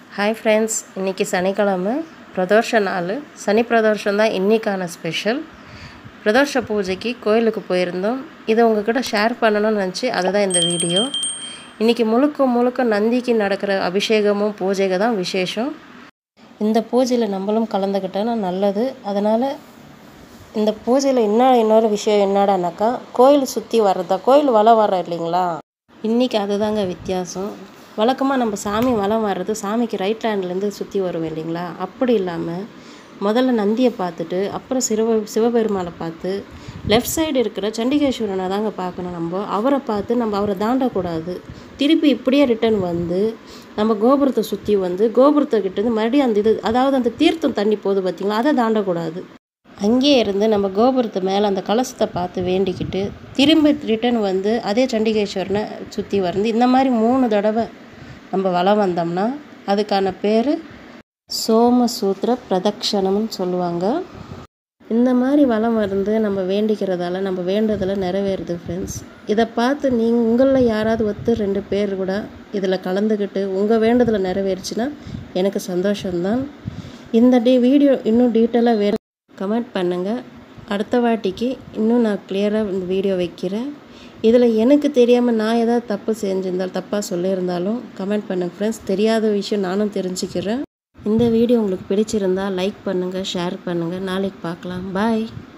hi friends இன்றைக்கி சனிக்கிழமை பிரதோஷ நாள் சனி பிரதோஷம் தான் இன்றைக்கான ஸ்பெஷல் பிரதோஷ பூஜைக்கு கோயிலுக்கு போயிருந்தோம் இதை உங்ககிட்ட ஷேர் பண்ணணும்னு நினச்சி அதுதான் இந்த வீடியோ இன்றைக்கி முழுக்க முழுக்க நந்திக்கு நடக்கிற அபிஷேகமும் பூஜைக தான் விசேஷம் இந்த பூஜையில் நம்மளும் கலந்துக்கிட்டோன்னா நல்லது அதனால் இந்த பூஜையில் என்ன இன்னொரு விஷயம் என்னடானாக்கா கோயில் சுற்றி வர்றதா கோயில் வளம் வர இல்லைங்களா இன்றைக்கி அதுதாங்க வித்தியாசம் வழக்கமாக நம்ம சாமி வளம் வர்றது சாமிக்கு ரைட் ஹேண்ட்லேருந்து சுற்றி வரும் இல்லைங்களா அப்படி இல்லாமல் முதல்ல நந்தியை பார்த்துட்டு அப்புறம் சிவ சிவபெருமாளை பார்த்து லெஃப்ட் சைடு இருக்கிற சண்டிகேஸ்வரனை தாங்க பார்க்கணும் நம்ம அவரை பார்த்து நம்ம அவரை தாண்டக்கூடாது திருப்பி இப்படியே ரிட்டர்ன் வந்து நம்ம கோபுரத்தை சுற்றி வந்து கோபுரத்தை கிட்டேருந்து மறுபடியும் அந்த இது அதாவது அந்த தீர்த்தம் தண்ணி போகுது பார்த்தீங்களா அதை தாண்டக்கூடாது அங்கேயே இருந்து நம்ம கோபுரத்து மேலே அந்த கலசத்தை பார்த்து வேண்டிக்கிட்டு திரும்ப ரிட்டர்ன் வந்து அதே சண்டிகேஸ்வரனை சுற்றி வந்து இந்த மாதிரி மூணு தடவை நம்ம வலம் வந்தோம்னா அதுக்கான பேர் சோமசூத்திர பிரதக்ஷணம்னு சொல்லுவாங்க இந்த மாதிரி வளம் வந்து நம்ம வேண்டிக்கிறதால நம்ம வேண்டதில் நிறைவேறுது ஃப்ரெண்ட்ஸ் இதை பார்த்து நீங்கள் உங்களில் யாராவது ஒத்து ரெண்டு பேர் கூட இதில் கலந்துக்கிட்டு உங்கள் வேண்டதில் நிறைவேறுச்சுன்னா எனக்கு சந்தோஷம்தான் இந்த டே வீடியோ இன்னும் டீட்டெயிலாக வேறு கமெண்ட் பண்ணுங்கள் அடுத்த வாட்டிக்கு இன்னும் நான் கிளியராக இந்த வீடியோ வைக்கிறேன் இதில் எனக்கு தெரியாமல் நான் ஏதாவது தப்பு செஞ்சிருந்தால் தப்பாக சொல்லியிருந்தாலும் கமெண்ட் பண்ணுங்கள் ஃப்ரெண்ட்ஸ் தெரியாத விஷயம் நானும் தெரிஞ்சுக்கிறேன் இந்த வீடியோ உங்களுக்கு பிடிச்சிருந்தா லைக் பண்ணுங்கள் ஷேர் பண்ணுங்கள் நாளைக்கு பார்க்கலாம் பாய்